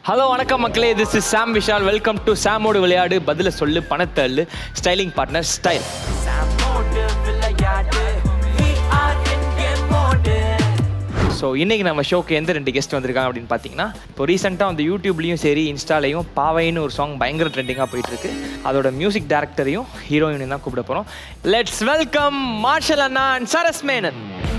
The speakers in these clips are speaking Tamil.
ஹலோ வணக்கம் மக்களே this is Sam Vishal welcome to சாமோடு விளையாடு பதில சொல்லு பணத்தை அள்ளு ஸ்டைலிங் பார்ட்னர் ஸ்டைல் சாமோடு விளையாடு We are in game mode. So இன்னைக்கு நம்ம ஷோக்கு எந்த ரெண்டு கெஸ்ட் வந்திருக்காங்க அப்படின்னு பார்த்தீங்கன்னா இப்போ ரீசெண்டாக அந்த யூடியூப்லேயும் சரி இன்ஸ்டாலையும் பாவைன்னு ஒரு சாங் பயங்கர ட்ரெண்டிங்காக போயிட்டு இருக்கு அதோட மியூசிக் டேரக்டரையும் ஹீரோயினையும் தான் கூப்பிட போகிறோம் லெட்ஸ் வெல்கம் மார்ஷல் அண்ணா and Saras Menon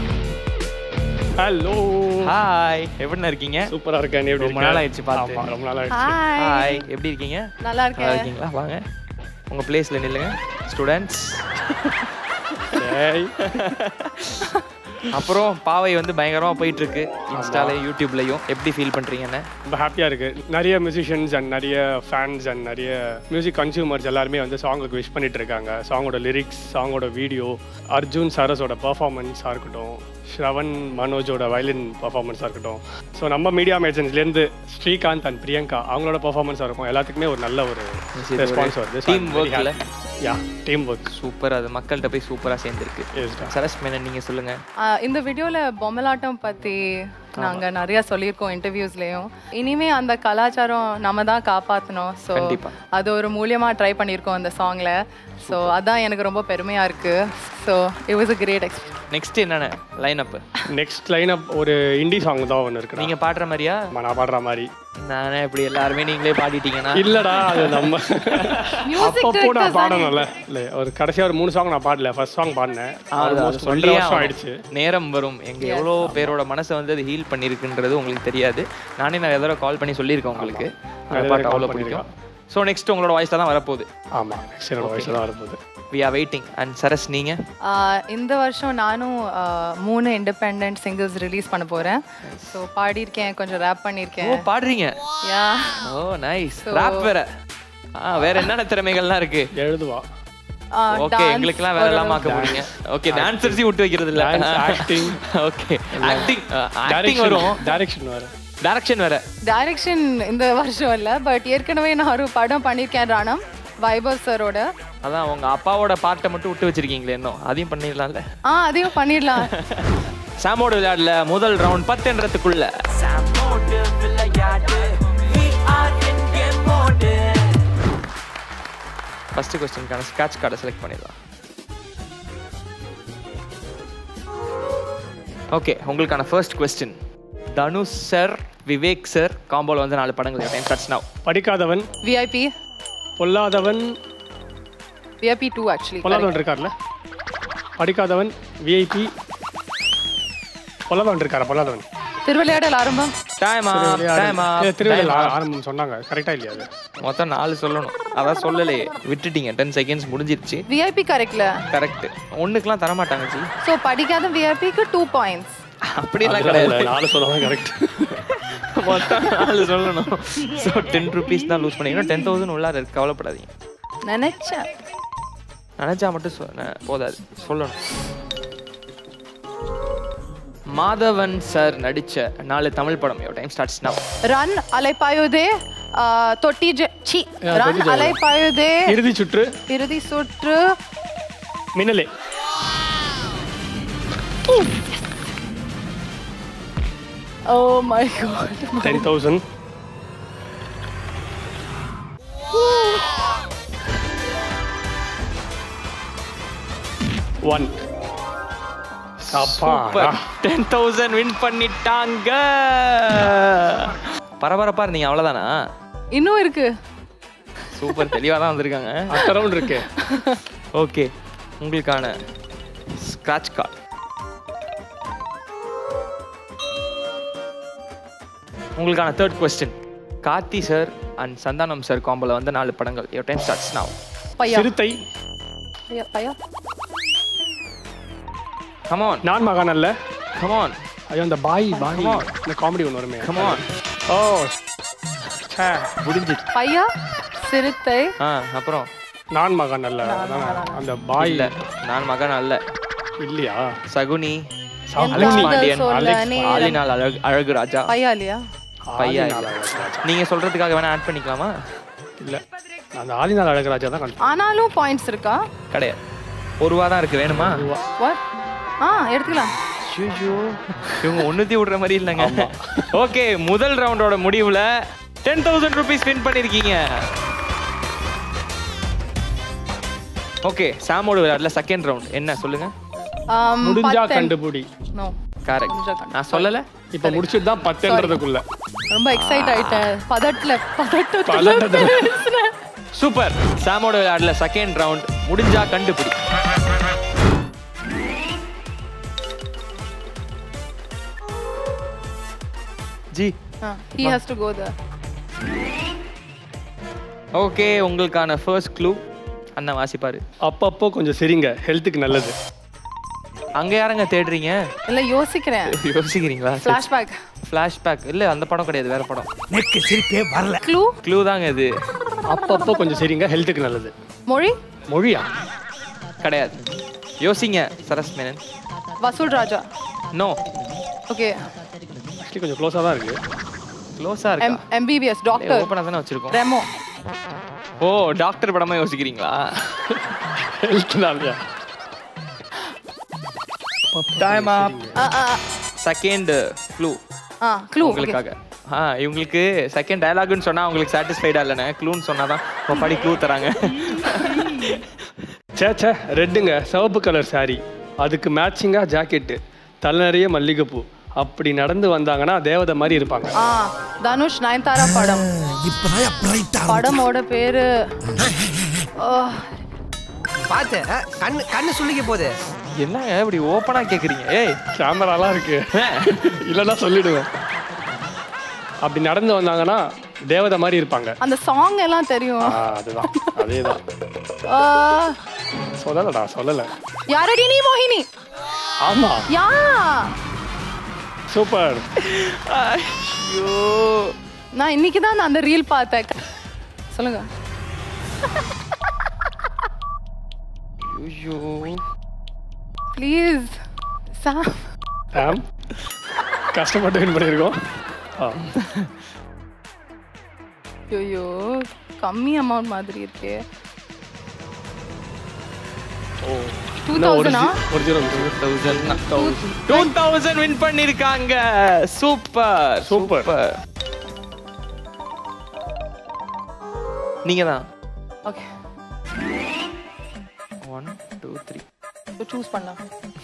hello hi எப்படிண்ணா இருக்கீங்க சூப்பரா இருக்கேன் நீ எப்படி ரொம்ப இருக்க? நாள் ஆயிடுச்சு பார்த்து. ஆமா, ரொம்ப நாள் ஆயிடுச்சு ஹாய் ஹாய் எப்படி இருக்கீங்க நல்லா நல்லா இருக்கேன் இருக்கீங்களா வாங்க உங்கள் பிளேஸில் நில்லுங்க ஸ்டூடெண்ட்ஸ் டேய். அப்புறம் பாவை வந்து பயங்கரமாக போயிட்டு இருக்கு இன்ஸ்டால யூடியூப்லையும் எப்படி ஃபீல் பண்ணுறீங்கன்னு ரொம்ப ஹாப்பியா இருக்கு நிறைய மியூசிஷியன்ஸ் அண்ட் நிறைய ஃபேன்ஸ் அண்ட் நிறைய மியூசிக் கன்சியூமர்ஸ் எல்லாருமே வந்து சாங்குக்கு விஷ் பண்ணிட்டு இருக்காங்க சாங்கோட லிரிக்ஸ் சாங்கோட வீடியோ அர்ஜுன் சரஸோட பர்ஃபார்மன்ஸாக இருக்கட்டும் ஸ்ரவன் மனோஜோட வயலின் பர்ஃபார்மன்ஸாக இருக்கட்டும் ஸோ நம்ம மீடியா மேஜன்ஸ்லேருந்து ஸ்ரீகாந்த் அண்ட் பிரியங்கா அவங்களோட பர்ஃபார்மன்ஸாக இருக்கும் எல்லாத்துக்குமே ஒரு நல்ல ஒரு இது ஒரு ரெஸ்பான்ஸ் வருது team work ல. யா டீம் ஒர்க் சூப்பர் அது மக்கள்கிட்ட போய் சூப்பராக சேர்ந்துருக்கு சரஸ் மேனன் நீங்கள் சொல்லுங்கள் ஆ, இந்த வீடியோல பொம்மலாட்டம் பத்தி நாங்க நிறைய சொல்லியிருக்கோம் இன்டர்வியூஸ்லயும் இனிமே அந்த கலாச்சாரம் நம்ம தான் காப்பாற்றணும் ஸோ கண்டிப்பா. அது ஒரு மூலியமா ட்ரை பண்ணியிருக்கோம் அந்த சாங்ல ஸோ அதான் எனக்கு ரொம்ப பெருமையா இருக்கு so it was a great experience next என்னென்ன லைன் அப் நெக்ஸ்ட் லைனப் ஒரு இண்டி சாங் தான் ஒன்று இருக்கு நீங்கள் பாடுற மாதிரியா நான் பாடுற மாதிரி நானே இப்படி எல்லாருமே நீங்களே பாடிட்டீங்கன்னா இல்லடா அது நம்ம Music அப்பப்போ நான் directors பாடணும்ல இல்ல ஒரு கடைசியா ஒரு மூணு சாங் நான் பாடல ஃபர்ஸ்ட் சாங் பாடினேன் அது- அது ஆல்மோஸ்ட் ஒன்றரை சொல்லியே வருஷம் ஆகணும். ஆயிடுச்சு நேரம் வரும் எங்க எவ்வளோ பேரோட மனசை வந்து அது ஹீல் பண்ணியிருக்குன்றது உங்களுக்கு தெரியாது நானே நிறைய தடவை கால் பண்ணி சொல்லியிருக்கேன் உங்களுக்கு அந்த நிறைய பாட்டு call அவ்வளோ பிடிக்கும் ஸோ நெக்ஸ்ட் உங்களோட வாய்ஸில் தான் வரப்போகுது ஆமா நெக்ஸ்ட் என்னோட வயசுல தான் வரப்போகுது we are waiting and Saras நீங்கள் இந்த வருஷம் நானும் ஆ, மூணு இண்டிபெண்ட் சிங்கிள்ஸ் ரிலீஸ் பண்ண போறேன் ஸோ பாடியிருக்கேன் கொஞ்சம் ரேப் ஓ பண்ணியிருக்கேன் பாடுறீங்க யா ஓ நைஸ் ராப் வேற ஆ வேற என்னென்ன திறமைகள்லாம் இருக்கு எழுதுவா ஓகே எங்களுக்கெல்லாம் வேற எல்லாம் ஆக்க போறீங்க ஓகே டான்சர்ஸையும் விட்டு வைக்கிறது இல்ல Dance, acting. Okay acting acting direction வரும் டைரக்ஷன் வர டைரக்ஷன் வேற டைரக்ஷன் இந்த வருஷம் இல்லை பட் ஏற்கனவே நான் ஒரு படம் பண்ணியிருக்கேன் ராணம் வைபவ் சரோட அதான் உங்க அப்பாவோட பாட்டை மட்டும் விட்டு வச்சிருக்கீங்களே இன்னும் அதையும் பண்ணிடலாம்ல ஆ அதையும் பண்ணிடலாம் சாமோட விளையாடல முதல் ரவுண்ட் பத்துன்றதுக்குள்ள சாமோடு விளையாடு We are in game mode. First கொஸ்டினுக்கான ஸ்காட்ச் கார்டை செலக்ட் பண்ணிடலாம் ஓகே உங்களுக்கான first question Dhanush sir Vivek sir காம்போல வந்து நாலு படங்கள் time starts now Padikkathavan VIP Polladhavan VIP two actually Polladhavan இருக்கார்ல படிக்காதவன் விஐபி பொல்லாதவன் இருக்காரா பொல்லாதவன் திருவிளையாடல் ஆரம்பம் டைம் டைம் ஏ, திருவிழா ஆரம்பம் சொன்னாங்க கரெக்டா இல்லையா அது மொத்தம் நாலு சொல்லணும் அதான் சொல்லலையே விட்டுட்டீங்க டென் செகண்ட்ஸ் முடிஞ்சிருச்சு விஐபி கரெக்ட்ல கரெக்ட் ஒண்ணுக்குலாம் தர மாட்டாங்க ஜி ஸோ படிக்காத விஐபிக்கு டூ பாயிண்ட்ஸ் அப்படிலாம் அதெல்லாம் கிடையாது இல்ல, நாலு சொல்லலாம் கரெக்ட் மொத்தம் நாலு சொல்லணும் ஸோ டென் ருபீஸ் தான் லூஸ் பண்ணிக்கணும் டென் தௌசண்ட் உள்ளார இருக்கு கவலைப்படாதீங்க நினைச்சேன் நினைச்சா மட்டும் சொ- ந- போதாது சொல்லணும் மாதவன் சார் நடிச்ச நாலு தமிழ் படம் time starts now run Alaipayuthey ஆ, தொட்டி ஜெ சி run Alaipayuthey Irudhi Suttru Irudhi Suttru Minnale oh my god ten thousand one அப்பா டென் தௌசண்ட் வின் பண்ணிட்டாங்க பரபரப்பா இருந்தீங்க அவ்வளவுதானா இன்னும் இருக்கு சூப்பர் தெளிவா தான் வந்திருக்காங்க அத்த ரவுண்ட் இருக்கு ஓகே உங்களுக்கான ஸ்க்ராட்ச் கார்டு உங்களுக்கான third question Karthi sir and Santhanam sir காம்போல வந்து நாலு படங்கள் your time starts now Paiyaa Siruthai Paiyaa Bhaiya come on நான் மகான் அல்ல கமான் ஐயோ அந்த பாய் பாய் Come on. இந்த காமெடி ஒன்று வருமே கமான் ஓ ச்சே. முடிஞ்சிச்சு பையா சிறுத்தை ஆ அப்புறம் நான் மகான் அல்ல அதான் அந்த பாய் இல்ல நான் மகன் அல்ல இல்லையா சகுனி என் அலெக்ஸ் காதல் பாண்டியன் சொல்ல அலெக்ஸ் நீ ஆலினால் அழகு அழகு ராஜா பையா இல்லையா பையா ஆதிநாள் இல்ல. அழகராஜா. நீங்க சொல்றதுக்காக வேணா ஆட் பண்ணிக்கலாமா இல்ல அந்த ஆதிநாள் அழகராஜா தான் கண்டு ஆனாலும் பாயிண்ட்ஸ் இருக்கா கிடையாது ஒரு ரூபா தான் இருக்கு வேணுமா வாட் ஆ எடுத்துக்கலாம் ஐயோ இவங்க ஒண்ணுத்தி விடுற மாதிரி இல்லைங்க ஓகே முதல் ரவுண்டோட முடிவுல டென் தௌசண்ட் ருபீஸ் வின் பண்ணியிருக்கீங்க ஓகே சாமோட விளையாடல செகண்ட் ரவுண்ட் என்ன சொல்லுங்க Um, முடிஞ்சா பத்தன். கண்டுபிடி No. கரெக்ட் முடிஞ்சா கண்டு- நான் சொல்லல இப்போ முடிச்சுட்டு தான் பத்துன்றதுக்குள்ள ரொம்ப எக்ஸைட் ஆயிட்டேன் பதட்டல பதட்டத்துல பதட்டத்துல. பேசுனேன். சூப்பர் சாமோட விளையாடல செகண்ட் ரவுண்ட் முடிஞ்சா கண்டுபிடி ji Ah, he has to go there. Okay உங்களுக்கான ஃபர்ஸ்ட் க்ளூ அண்ணன் வாசிப்பாரு அப்பப்போ கொஞ்சம் சரிங்க ஹெல்த்துக்கு நல்லது அங்க யாரங்க தேடுறீங்க இல்ல யோசிக்கிறேன் யோசிக்கிறீங்களா ஃபிளாஷ்பேக் ஃபிளாஷ்பேக் இல்ல அந்த படம் கிடையாது வேற படம் நெக்கு சிரிப்பே வரல க்ளூ க்ளூ தாங்க இது அப்பப்போ கொஞ்சம் சரிங்க ஹெல்த்துக்கு நல்லது மொழி மொழியா கிடையாது யோசிங்க சரஸ் மேனன் வசூல் ராஜா நோ ஓகே ஆக்சுவலி கொஞ்சம் க்ளோஸாக தான் இருக்கு க்ளோஸா இருக்கா எம்பிபிஎஸ் டாக்டர் ஓப்பனா தானே வச்சிருக்கோம் ரெமோ ஓ டாக்டர் படமா யோசிக்கிறீங்களா ஹெல்த்னாலயா டைம் அப் செகண்ட் க்ளூ ஆ க்ளூ உங்களுக்காக ஆ இவங்களுக்கு செகண்ட் டயலாக்னு சொன்னா உங்களுக்கு சாட்டிஸ்ஃபைடா இல்லைண்ணே க்ளூன்னு சொன்னாதான் இப்போ படி க்ளூ தராங்க சே சே ரெட்டுங்க சிவப்பு கலர் saree அதுக்கு மேட்சிங்காக ஜாக்கெட்டு தலை நிறைய மல்லிகைப்பூ அப்படி நடந்து வந்தாங்கன்னா தேவதை மாதிரி இருப்பாங்க ஆ தனுஷ் நயன்தாரா படம் இப்பதான் பிரைட்டா படமோட பேரு ஆ, பார்த்து ஆ, கண்ணு கண்ணு சுள்ளிக்க போகுது என்னங்க இப்படி ஓப்பனா கேக்குறீங்க ஏய் கேமராலாம் இருக்கு இல்லைன்னா சொல்லிடுவேன் அப்படி நடந்து வந்தாங்கன்னா தேவதை மாதிரி இருப்பாங்க அந்த சாங் எல்லாம் தெரியும் ஆ அதுதான் அதே தான் ஆ, சொல்லலடா சொல்லலை யாரடி நீ மோகினி ஆமா யா சூப்பர் ஐயோ நான் இன்னைக்கு தான் அந்த ரீல் பார்த்தேன் சொல்லுங்க ஐயோ ப்ளீஸ் சாம் ஆம் கஷ்டப்பட்டு வின் பண்ணியிருக்கோம் ஆ ஐயோ கம்மி அமௌண்ட் மாதிரி இருக்கே ஓ டூ இன்னும் ஒரு தௌசண்டா ஜி- ஒரு ஜீரோ இருக்கு. தௌசண்ட் டூ தௌசண்ட் வின் பண்ணிருக்காங்க சூப்பர் Super. நீங்க தான் okay one two three choose பண்ணலாம்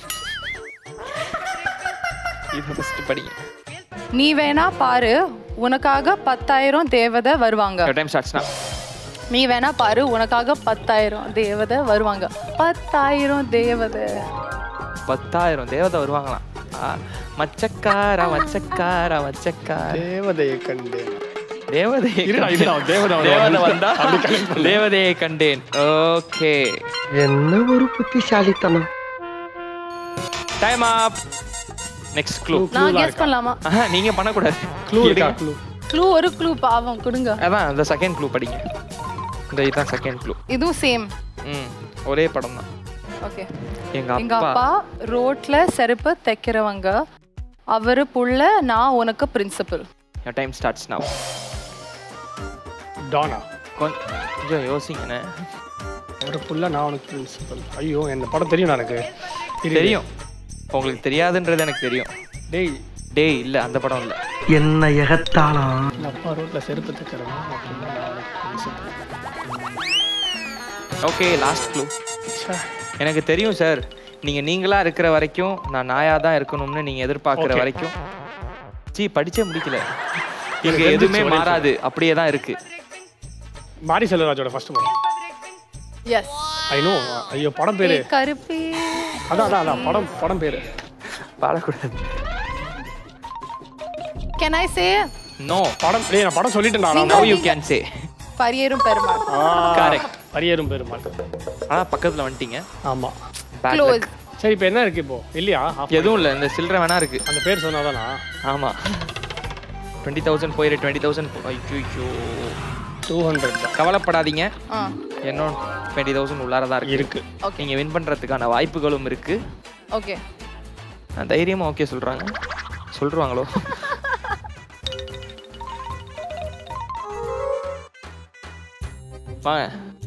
இது ஃபர்ஸ்ட் படிங்க நீ வேணா பாரு உனக்காக பத்தாயிரம் தேவதை வருவாங்க டைம் ஸ்டார்ட்ஸ்னா நீ வேணா பாரு உனக்காக பத்தாயிரம் தேவதை வருவாங்க பத்தாயிரம் தேவதை பத்தாயிரம் தேவதை வருவாங்களாம் ஆ, மச்சக்காரா மச்சக்காரா மச்சக்கார தேவதையை கண்டு தேவதையை இருடா, கண்டேன். இருடா, தேவதை வருவா. தேவதை வந்தா அப்படி connect பண்ணு. தேவதையை கண்டேன் ஓகே என்ன ஒரு புத்திசாலித்தனம் டைம் அப் நெக்ஸ்ட் க்ளூ நான் கெஸ் பண்ணலாமா ஆஹா நீங்க பண்ணக்கூடாது க்ளூ இருக்கா க்ளூ க்ளூ ஒரு க்ளூ பாவம் கொடுங்க அதான் அந்த செகண்ட் க்ளூ படிங்க இந்த இதுதான் செகண்ட் க்ளூ இதுவும் சேம் ம் ஒரே படம் தான் ஓகே எங்க எங்க அப்பா அப்பா ரோட்ல செருப்பு தைக்கிறவங்க அவரு புள்ள நான் உனக்கு பிரின்சிபல் டைம் ஸ்டார்ட்ஸ் now டானா கொஞ்சம் யோசிங்கண்ணே ஒரு ஃபுல்லாக நான் உனக்கு பிரின்சிபல் ஐயோ இந்த படம் தெரியும் எனக்கு இரு. தெரியும் உங்களுக்கு தெரியாதுன்றது எனக்கு தெரியும் டேய் டேய் இல்ல அந்த படம் இல்ல என்ன எகத்தாளம் எங்கள் அப்பா ரோட்டில் செருப்பு தைக்கிறவன் அப்படின்னா நான் உனக்கு பிரின்சிபல் ஓகே லாஸ்ட் க்ளூ எனக்கு தெரியும் சார் நீங்க நீங்களா இருக்கிற வரைக்கும் நான் நாயா தான் இருக்கணும்னு நீங்க எதிர்பார்க்கிற Okay. வரைக்கும் ஜி படிச்சே முடிக்கல இங்க எனக்கு எதுவுமே தெரிஞ்சிச்சு, ஒரே மாறாது அப்படியே தான் இருக்கு மாரி செல்வராஜோட ஃபர்ஸ்ட் படம் எஸ் ஐ நோ ஐயோ படம் பேரு கருப்பி அதான் அதான் அதான் படம் படம் பேரு பாடக்கூடாது கேன் ஐ சே நோ படம் டேய் நான் படம் சொல்லிட்டேன் நான் no you can say Pariyerum Perumal Correct. Pariyerum Perumal ஆனா பக்கத்துல வந்துட்டீங்க ஆமா Bad க்ளோஸ் luck. சரி இப்போ என்ன இருக்கு இப்போ இல்லையா Half எதுவும் இல்ல இந்த சில்லறை வேணா இருக்கு அந்த பேர் சொன்னாதானா ஆமா டுவெண்ட்டி தௌசண்ட் போயிரு டுவெண்ட்டி தௌசண்ட் ஐயோ டூ ஹண்ட்ரட் தான் கவலைப்படாதீங்க ஆ இன்னும் டுவெண்ட்டி தௌசண்ட் உள்ளார தான் இருக்கு இருக்கு ஓகே நீங்க வின் பண்றதுக்கான வாய்ப்புகளும் இருக்கு ஓகே நான் தைரியமா ஓகே சொல்றாங்க சொல்றாங்களோ வாங்க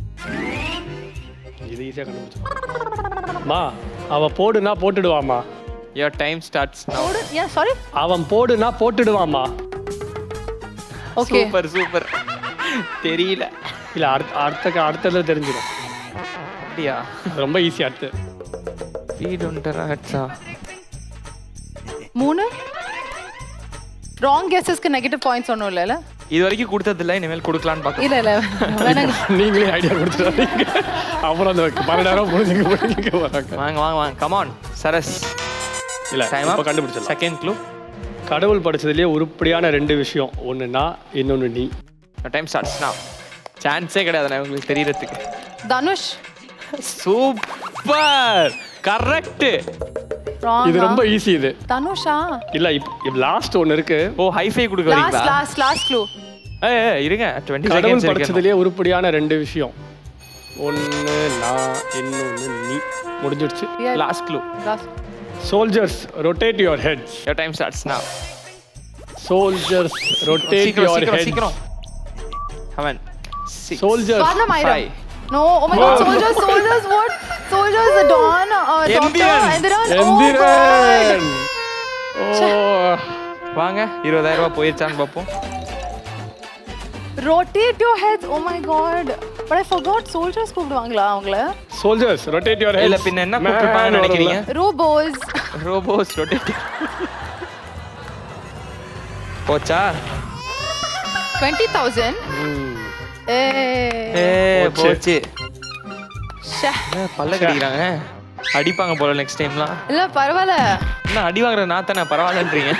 இது ஈஸியாக கண்டுபிடிச்சு மா அவ போடுனா போட்டுடுவாமா யோர் டைம் ஸ்டார்ட்ஸ் நவ போடு ஏன் சாரி அவன் போடுனா போட்டுடுவாமா ஓகே சூப்பர் சூப்பர் தெரியல இல்லை அடுத்த அடுத்த அடுத்ததுல தெரிஞ்சிடும் அப்படியா அது ரொம்ப ஈஸி அடுத்து ஸ்பீட் ஒன்டரா ஹெட்ஸா மூணு ராங் கெஸஸ்க்கு நெகட்டிவ் பாயிண்ட்ஸ் ஒன்றும் இல்லைல்ல இது வரைக்கும் கொடுத்ததில்ல இனிமேல் கொடுக்கலான்னு பார்க்க இல்ல இல்ல வேணாங்க நீங்களே ஐடியா கொடுத்துறாங்க அப்புறம் அந்த பன்னெண்டாயிரம் புரிஞ்சுக்க புரிஞ்சுக்க வராங்க வாங்க வாங்க வாங்க கமான் சரஸ் இல்லை டைம் இப்போ கண்டுபிடிச்சிடலாம் செகண்ட் க்ளூ கடவுள் படிச்சதுலயே உருப்படியான ரெண்டு விஷயம் ஒன்று நான் இன்னொன்று நீ டைம் ஸ்டார்ட்ஸ் நான் சான்ஸே கிடையாது நான் உங்களுக்கு தெரியறதுக்கு தனுஷ் சூப்பர் கரெக்ட் ராங் இது ரொம்ப ஈஸி இது தனுஷா இல்ல இப்போ லாஸ்ட் ஒன்று இருக்கு ஓ ஹைஃபை கொடுக்க லாஸ்ட் வரீங்களா லாஸ்ட் லாஸ்ட் க்ளூ ஏய், ஏய், இருங்க டுவெண்ட்டி கடவுள் செகண்ட்ஸ் இருக்கு படிச்சதுலயே உருப்படியான ரெண்டு விஷயம் ஒன்று நான் இன்னொன்று நீ முடிஞ்சிடுச்சு last clue last soldiers rotate your heads your time starts நான் சோல்ஜர்ஸ் ரொட்டேட் சீக்கிரம் யுவர் சீக்கிரம் ஹெட் சீக்கிரம் அவன் soldiers Swarnam Iram. No, oh my god, soldiers, soldiers, what? Soldiers, the Dawn, uh, Doctor, Endiran. Endiran. Oh Enthiran ஓ வாங்க இருபதாயிரம் ரூபாய் போயிருச்சான்னு பார்ப்போம் god. Rotate your heads. Oh my god. But I forgot soldiers கூப்பிடுவாங்களா அவங்கள சோல்ஜர்ஸ் ரொட்டேட் யுவர் இல்ல ஹெட் பின்ன என்ன கூப்பிட்டுருப்பாங்கன்னு நினைக்கிறீங்க Robos. ரோபோஸ் ரொட்டேட் போச்சா 20,000. Eh. ஏ போச்சு. போச்சு ஷே. என்ன பல்ல கடிக்கிறாங்க அடிப்பாங்க போல நெக்ஸ்ட் டைம்லாம் இல்ல பரவாயில்ல என்ன அடி வாங்குற நான் தானே பரவாயில்லன்றீங்க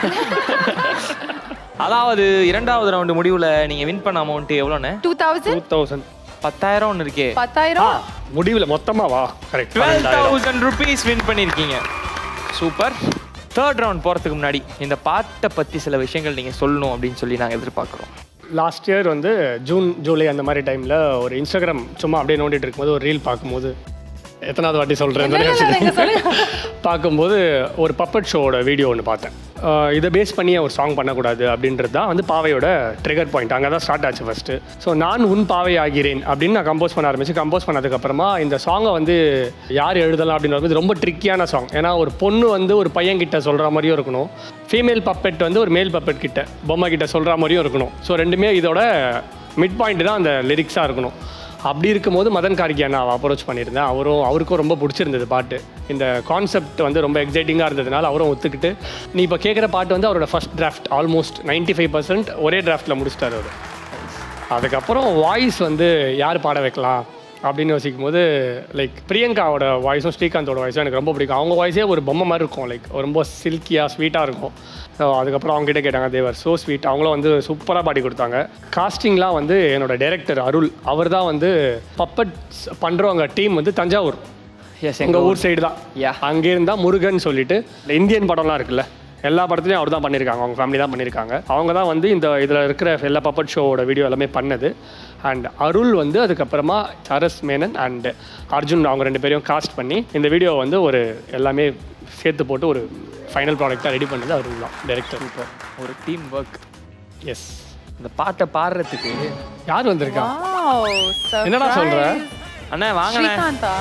அதாவது இரண்டாவது ரவுண்டு முடிவுல நீங்க வின் பண்ண அமௌண்ட் எவ்வளோண்ணே டூ தௌசண்ட் டூ தௌசண்ட் பத்தாயிரம் ஒன்று இருக்கே பத்தாயிரம் முடிவில் மொத்தமா வா correct twelve thousand rupees win பண்ணியிருக்கீங்க சூப்பர் தேர்ட் ரவுண்ட் போகிறதுக்கு முன்னாடி இந்த பாட்டை பற்றி சில விஷயங்கள் நீங்கள் சொல்லணும் அப்படின்னு சொல்லி நாங்கள் எதிர்பார்க்குறோம் லாஸ்ட் இயர் வந்து ஜூன் ஜூலை அந்த மாதிரி டைமில் ஒரு இன்ஸ்டாகிராம் சும்மா அப்படியே நோண்டிட்டு இருக்கும்போது ஒரு ரீல் பார்க்கும்போது எத்தனாவது வாட்டி சொல்கிறேன் இல்ல, இல்ல, இல்ல, நீங்க சொல்லுங்க. பார்க்கும்போது ஒரு பப்பட் ஷோவோட வீடியோ ஒன்று பார்த்தேன் ஆஹ் இதை பேஸ் பண்ணி ஒரு சாங் பண்ணக்கூடாது அப்படின்றது தான் வந்து பாவையோட ட்ரிகர் பாயிண்ட் அங்கே தான் ஸ்டார்ட் ஆச்சு ஃபஸ்ட்டு ஸோ நான் உன் பாவை ஆகிறேன் அப்படின்னு நான் கம்போஸ் பண்ண ஆரம்பிச்சு கம்போஸ் பண்ணதுக்கப்புறமா இந்த சாங்கை வந்து யார் எழுதலாம் அப்படின்றது வந்து ரொம்ப ட்ரிக்கியான சாங் ஏன்னா ஒரு பொண்ணு வந்து ஒரு பையன் கிட்ட சொல்கிற மாதிரியும் இருக்கணும் ஃபீமேல் பப்பெட் வந்து ஒரு மேல் பப்பெட் கிட்ட பொம்மை கிட்ட சொல்கிற மாதிரியும் இருக்கணும் ஸோ ரெண்டுமே இதோட மிட் பாயிண்ட் தான் அந்த லிரிக்ஸாக இருக்கணும் அப்படி இருக்கும்போது மதன் கார்கி அண்ணா அப்ரோச் பண்ணியிருந்தேன் அவரும் அவருக்கும் ரொம்ப பிடிச்சிருந்தது பாட்டு இந்த கான்செப்ட் வந்து ரொம்ப எக்ஸைட்டிங்காக இருந்ததுனால அவரும் ஒத்துக்கிட்டு நீ இப்போ கேட்குற பாட்டு வந்து அவரோட first draft almost 95% five percent ஒரே டிராஃப்ட்டில் முடிச்சிட்டாரு அவர் அதுக்கப்புறம் வாய்ஸ் வந்து யார் பாட வைக்கலாம் அப்படின்னு யோசிக்கும் போது லைக் பிரியங்காவோட வாய்ஸும் ஸ்ரீகாந்தோட வாய்ஸும் எனக்கு ரொம்ப பிடிக்கும் அவங்க வாய்ஸே ஒரு பொம்மை மாதிரி இருக்கும் லைக் ரொம்ப சில்கியாக ஸ்வீட்டாக இருக்கும் ஸோ அதுக்கப்புறம் அவங்க கிட்ட கேட்டாங்க தேவர் ஸோ ஸ்வீட் அவங்களும் வந்து சூப்பராக பாடி கொடுத்தாங்க காஸ்டிங்லாம் வந்து என்னோட டைரக்டர் அருள் அவர் தான் வந்து பப்பட்ஸ் பண்ணுறவங்க டீம் வந்து தஞ்சாவூர் எஸ் எங்கள் ஊர் சைடு தான் Yeah. அங்கே இருந்தால் முருகன் சொல்லிட்டு இந்த இந்தியன் படம்லாம் இருக்குல்ல எல்லா படத்துலையும் அவர் தான் பண்ணியிருக்காங்க அவங்க ஃபேமிலி தான் பண்ணியிருக்காங்க அவங்க தான் வந்து இந்த இதில் இருக்கிற எல்லா பப்பட் ஷோவோட வீடியோ எல்லாமே பண்ணது அண்ட் அருள் வந்து அதுக்கப்புறமா சரஸ் மேனன் அண்ட் அர்ஜுன் அவங்க ரெண்டு பேரையும் காஸ்ட் பண்ணி இந்த வீடியோ வந்து ஒரு எல்லாமே சேர்த்து போட்டு ஒரு ஃபைனல் ப்ராடக்டாக ரெடி பண்ணது அருள் தான் டைரக்டர் ஒரு டீம் ஒர்க் எஸ் இந்த பாட்டை பாடுறதுக்கு யார் வந்திருக்கா Wow, என்னடா சொல்ற? surprise. அண்ணா வாங்கண்ணே ஸ்ரீகாந்தா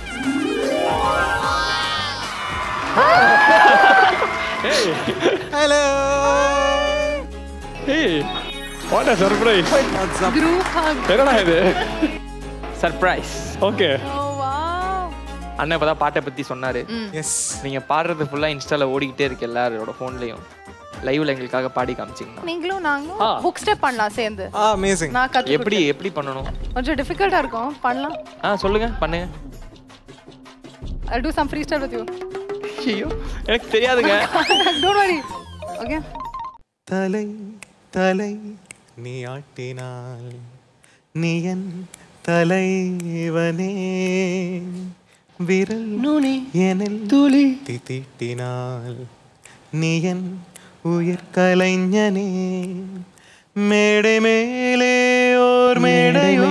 ஏய் what a surprise group hug. என்னடா இது சர்ப்ரைஸ் ஓகே Oh wow. அண்ணன் இப்பதான் பாட்டை பத்தி சொன்னாரு எஸ் நீங்க பாடுறது ஃபுல்லா இன்ஸ்டால ஓடிக்கிட்டே இருக்கு எல்லாரோட ஃபோன்லயும் லைவ்ல எங்களுக்காக பாடி காமிச்சிங்கன்னா நீங்களும் நாங்களும் ஆ. புக் ஸ்டெப் பண்ணலாம் சேர்ந்து ஆ அமேசிங் நான் கத்து எப்படி எப்படி பண்ணணும் கொஞ்சம் டிஃபிகல்ட்டா இருக்கும் பண்ணலாம் ஆ சொல்லுங்க பண்ணுங்க I'll do some freestyle with you. ஐயோ எனக்கு தெரியாதுங்க Don't worry. Okay. தலை தலை நீ ஆட்டினாள் நீ என் தலைவனே விரல் நுனி எனில் துளி தீட்டினாள் நீ என் உயிர் கலைஞனே மேடை மேலே ஓர் மேடையோ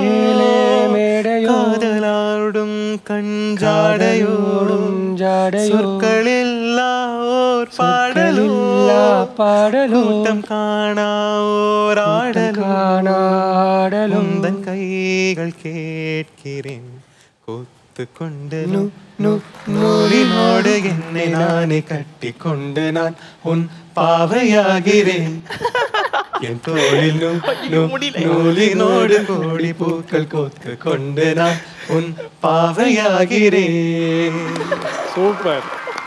காதலாடும் கஞ்சாடையோடும் சொற்களில்லா ஓர் பாடலோ கூட்டம் காணா ஓர் ஆடலும் உந்தன் கைகள் கேட்கிறேன் கோத்து கொண்டு நு நு நூலினோடு என்னை நானே கட்டி கொண்டு நான் உன் பாவையாகிறேன் என் தோளில் நூ- நூ- நூலினோடு கோடி பூக்கள் கோத்து கொண்டு நான் உன் பாவையாகிறேன் சூப்பர்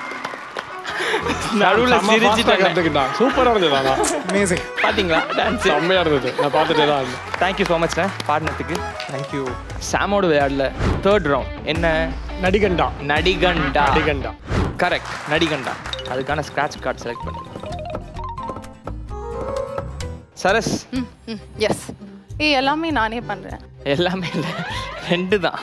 நடுவுல சிரிச்சுட்டாங்க கற்றுக்கிட்டான் சூப்பராக இருந்தது ஆனால் அமேசிங் பாத்தீங்களா டான்ஸ் செம்மையாக இருந்தது நான் பார்த்துட்டே தான் இருந்தேன் தேங்க்யூ ஸோ மச் பாடினதுக்கு தேங்க்யூ சாமோட விளையாடல தேர்ட் ரவுண்ட் என்ன நடிகண்டா நடிகண்டா நடிகண்டா கரெக்ட் நடிகண்டா அதுக்கான ஸ்கிராட்ச் கார்டு செலக்ட் பண்ணு சரஸ் எஸ் ஏய் எல்லாமே நானே பண்றேன் எல்லாமே இல்லை ரெண்டு தான்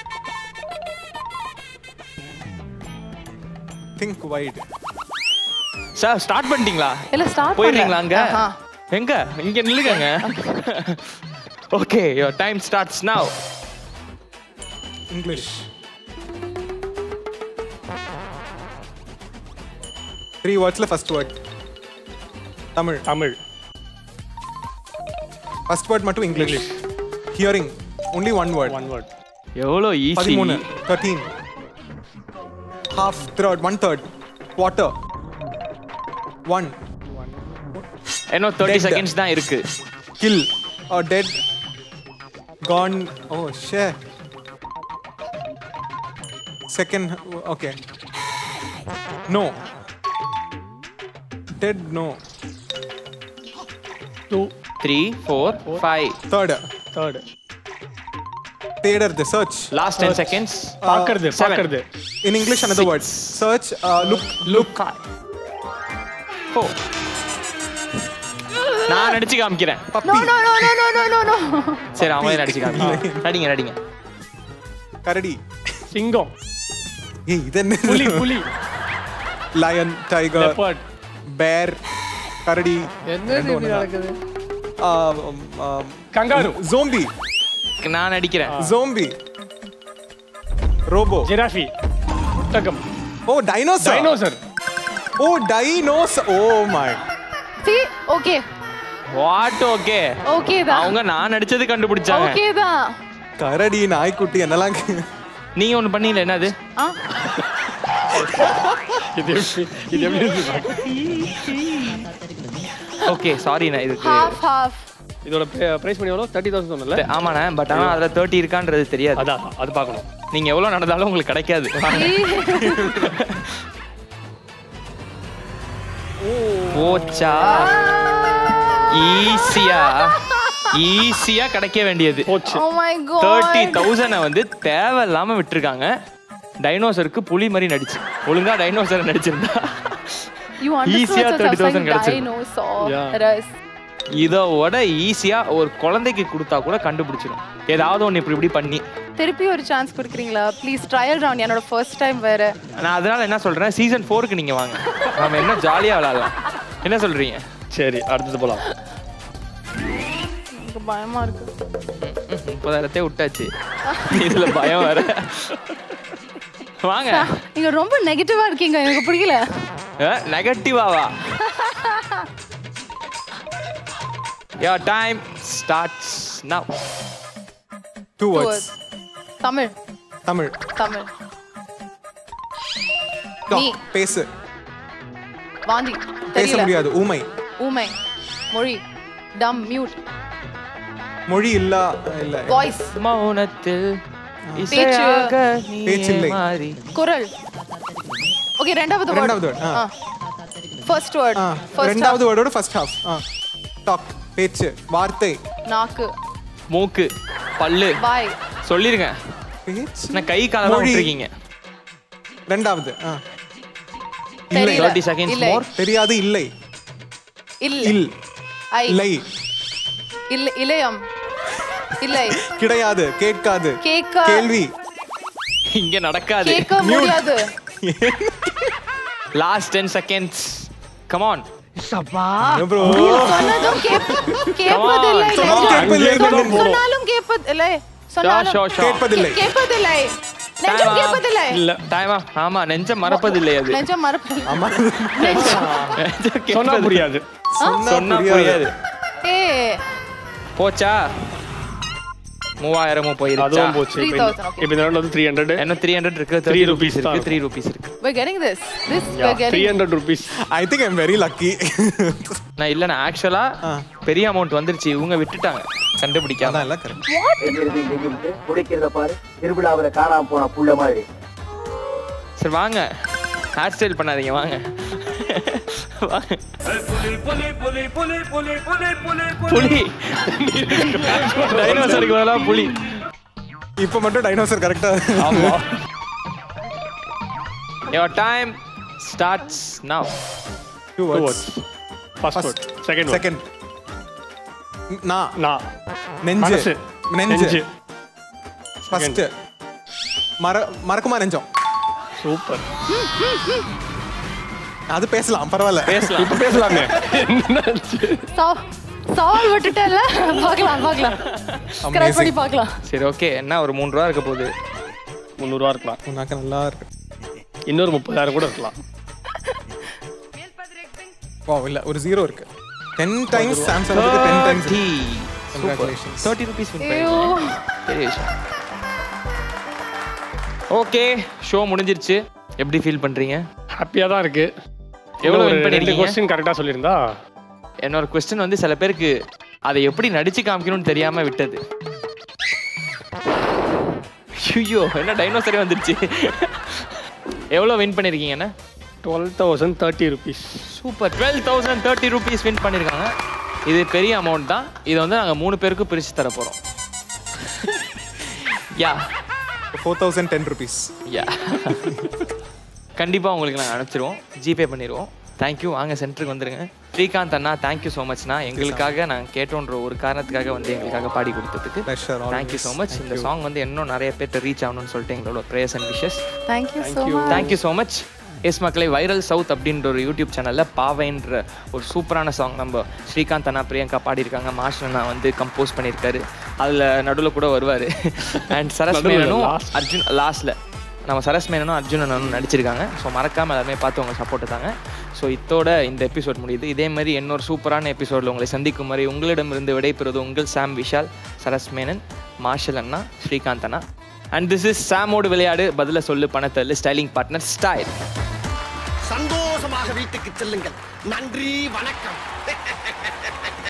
திங்க் வைட் சார் ஸ்டார்ட் பண்ணிட்டீங்களா இல்ல ஸ்டார்ட் போயிடுறீங்களா அங்க எங்க இங்க நில்லுங்க okay your time starts now English three வேர்ட்ஸ்ல first word Tamil Tamil first word மட்டும் English hearing only one word one word எவ்வளோ ஈஸி பதிமூணு thirteen half third one third quarter one இன்னும் தேர்ட்டி Dead. செகண்ட்ஸ் தான் இருக்கு கில் ஆர் டெட் கான் ஓ ஷே second okay no dead no two three four five third third தேடறது சர்ச் லாஸ்ட் டென் செகண்ட்ஸ் பார்க்கறது seven. பார்க்கறது in English another word search uh, look look for நான் நடிச்சு காமிக்கிறேன் no no no no no no no no சரி அவங்களே நடிச்சு காமிக்கிறேன் நடிங்க நடிங்க கரடி சிங்கம் ஏய் இது என்ன புலி புலி லயன் டைகர் லெப்பர்ட் பேர் கரடி என்ன இப்படி நடக்குது கங்காரு ஜோம்பி நான் நடிக்கிறேன் ஜோம்பி ரோபோ ஜிராஃபி ஒட்டகம் ஓ டைனோசர் டைனோசர் ஓ டைனோஸ் ஓ மை சி ஓகே வாட் ஓகே ஓகே தான் அவங்க நான் நடிச்சது கண்டுபிடிச்சாங்க ஓகே தான் கரடி நாய்க்குட்டி என்னலாம் நீங்க ஒண்ணு பண்ணீங்களே என்னது ஆ இது எப்படி இது எப்படி இருக்கு பாக்க? ஓகே சாரி நான் இதுக்கு ஹாஃப் ஹாஃப் இதோட பிரைஸ் பண்ணி எவ்வளோ தேர்ட்டி தௌசண்ட் சொன்னல ஆமாண்ணே பட் ஆனா அதுல தேர்ட்டி இருக்கான்றது தெரியாது அதான் அது பார்க்கணும் நீங்க எவ்வளவு நடந்தாலும் உங்களுக்கு கிடைக்காது போச்சா ஈஸியா ஈஸியா கிடைக்க வேண்டியது போச்சு oh my thirty god thousand வந்து தேவையில்லாம விட்டுருக்காங்க டைனோசருக்கு புலி மாதிரி நடிச்சு ஒழுங்கா டைனோசர் நடிச்சிருந்தா யூ Easy-ஆ அண்டர்ஸ்டாண்ட் 30,000 கிடைச்சிரும். டைனோசாரஸ் இதோட ஈஸியா ஒரு குழந்தைக்கு கொடுத்தா கூட கண்டுபிடிச்சிடும் ஏதாவது ஒண்ணு இப்படி இப்படி பண்ணி திருப்பி ஒரு சான்ஸ் கொடுக்குறீங்களா ப்ளீஸ் ட்ரையல் ரவுண்ட் என்னோட ஃபர்ஸ்ட் டைம் வேற நான் அதனால என்ன சொல்றேன் சீசன் ஃபோருக்கு நீங்க வாங்க நம்ம என்ன ஜாலியா விளையாடலாம் என்ன சொல்றீங்க சரி அடுத்தது போலாம் எனக்கு பயமா இருக்கு முப்பதாயிரத்தே விட்டாச்சு இதுல பயம் வேற வாங்க நீங்க ரொம்ப நெகட்டிவா இருக்கீங்க எனக்கு பிடிக்கல நெகட்டிவாவா Your time starts now. Two words Tamil Tamil Tamil Talk. நீ. பேசு வாந்தி பேச தெரியல முடியாது ஊமை ஊமை மொழி டம் மியூட் மொழி இல்ல இல்ல வாய்ஸ் மௌனத்தில் இசையாக நீயே பேச்சில்லை. மாறி. குரல் ஓகே ரெண்டாவது வேர்ட் ரெண்டாவது word, ஆ. ஃபர்ஸ்ட் வேர்ட் ஆ, ஃபர்ஸ்ட் ரெண்டாவது வேர்டோட ஃபர்ஸ்ட் ஹாஃப் டாக் பேச்சு வார்த்தை நாக்கு மூக்கு பல்லு வாய் சொல்லிருங்க பேச்சு நான் கை காலெல்லாம் மொழி. விட்டுருக்கீங்க ரெண்டாவது ஆ. தெரியல 30 seconds இல்லை more. தெரியாது இல்லை இல்ல இல் ஐ இல்லை இல்ல இளையம் இல்லை கிடையாது கேட்காது கேட்க கேள்வி இங்க நடக்காது கேட்க முடியாது last ten seconds come on bro சொன்னதும் கேப்- கேட்பதில்லை சொன்னதும் கேட்பதில்லை. சொன்ன- சொன்னாலும் கேட்பதில்லை சொன்னாலும் ஷோ ஷோ கேட்பதில்லை கே- கேட்பதில்லை நெஞ்சம் கேட்பதில்லை இல்ல டைமா ஆமா நெஞ்ச மறப்பதில்லை அது நெஞ்சம் மறப்பதில்லை ஆமா நெஞ்சம் நெஞ்ச சொன்னா கேட்பது- புரியாது சொன்னா புரியாது ஏ போச்சா மூவாயிரமும் போயிருச்சா அதுவும் போச்சு இப்போ 3000, இந்த- okay. இப்போ இந்த round வந்து த்ரீ ஹண்ட்ரட் இன்னும் த்ரீ ஹண்ட்ரட் இருக்கு Three த்ரீ rupees ருபீஸ் தான் இருக்கு த்ரீ ருபீஸ் இருக்கு we're getting this this we're three getting hundred rupees I think I'm very lucky நான் இல்ல நான் ஆக்சுவலா பெரிய அமௌண்ட் வந்துருச்சு இவங்க விட்டுட்டாங்க கண்டுபிடிக்காம அதான் எல்லாம் கரெக்ட் குடிக்கிறத பாரு திருவிழாவுல காணாம போன புள்ள மாதிரி சரி வாங்க ஹேர் ஸ்டைல் பண்ணாதீங்க வாங்க வாங்க புலி டைனோசருக்கு பதிலா புலி இப்போ மட்டும் டைனோசர் கரெக்டா ஆமா your time starts now two words first word second word second நான் நான் நெஞ்சு மனசு நெஞ்சு நெஞ்சு ஃபர்ஸ்ட் மற மறக்குமா நெஞ்சம் சூப்பர் அது பேசலாம் பரவாயில்ல பேசலாம் இப்போ பேசலாமே என்னாச்சு சவ- சவால் விட்டுட்டேன்ல பார்க்கலாம் பார்க்கலாம் ஸ்கிரைப் பண்ணி பார்க்கலாம் சரி ஓகே என்ன ஒரு மூணு ரூபா இருக்க போகுது முந்நூறுவா இருக்கலாம் உனக்கு நல்லா இருக்கு இன்னொரு முப்பதாயிரம் கூட இருக்கலாம் ஓ இல்ல ஒரு ஜீரோ இருக்கு ten times Samsung ten times thirty Congratulations. Thirty rupees win ஐயோ பெரிய விஷயம் ஓகே ஷோ முடிஞ்சிருச்சு எப்படி ஃபீல் பண்றீங்க ஹாப்பியாக தான் இருக்கு எவ்வளவு எவ்வளோ win ரெண்டு பண்ணிருக்கீங்க? கொஸ்டின் கரெக்டாக சொல்லியிருந்தா என்னோட கொஸ்டின் வந்து சில பேருக்கு அதை எப்படி நடிச்சு காமிக்கணும்னு தெரியாம விட்டது ஐயோ என்ன டைனோசரே வந்துருச்சு எவ்வளோ வின் பண்ணிருக்கீங்கண்ணா twelve thousand thirty rupees super twelve thousand thirty rupees win பண்ணியிருக்காங்க இது பெரிய அமௌண்ட் தான் இதை வந்து நாங்கள் மூணு பேருக்கு பிரித்து தர போகிறோம் yeah four thousand ten rupees yeah கண்டிப்பாக உங்களுக்கு நாங்கள் அனுப்பிச்சிருவோம் ஜிபே பண்ணிடுவோம் தேங்க்யூ வாங்க சென்டருக்கு வந்துருங்க ஸ்ரீகாந்த் அண்ணா தேங்க்யூ ஸோ மச்ண்ணா எங்களுக்காக நாங்கள் கேட்டோன்ற ஒரு காரணத்துக்காக வந்து எங்களுக்காக பாடி கொடுத்ததுக்கு Pleasure, always. Thank you so much இந்த Thank you. சாங் வந்து இன்னும் நிறைய பேர்ட்ட ரீச் ஆகணும்னு சொல்லிட்டு எங்களோட prayers and wishes thank you so much thank you so much yes மக்களை வைரல் சவுத் அப்படின்ற ஒரு யூடியூப் சேனலில் பாவைன்ற ஒரு சூப்பரான சாங் நம்ம ஸ்ரீகாந்த் அண்ணா பிரியங்கா பாடியிருக்காங்க மாஸ்டர் அண்ணா வந்து கம்போஸ் பண்ணியிருக்காரு அதில் நடுவில் கூட வருவார் அண்ட் சரஸ் நடுவுல, மேனனும் last. அர்ஜுன் லாஸ்ட்டில் நம்ம சரஸ் மேனனும் அர்ஜுன் அண்ணனும் நடிச்சிருக்காங்க ஸோ மறக்காமல் எல்லாருமே பார்த்து உங்க சப்போர்ட் தாங்க ஸோ இதோட இந்த எபிசோட் முடியுது இதே மாதிரி இன்னொரு சூப்பரான எபிசோடில் உங்களை சந்திக்கும் மாதிரி உங்களிடமிருந்து விடைபெறுவது உங்கள் சாம் விஷால் சரஸ் மேனன் மார்ஷல் அண்ணா ஸ்ரீகாந்த் அண்ணா அண்ட் திஸ் இஸ் சாமோடு விளையாடு பதில சொல்லு பணத்தல்லு ஸ்டைலிங் பார்ட்னர் ஸ்டைல் சந்தோஷமாக வீட்டுக்கு செல்லுங்கள் நன்றி வணக்கம்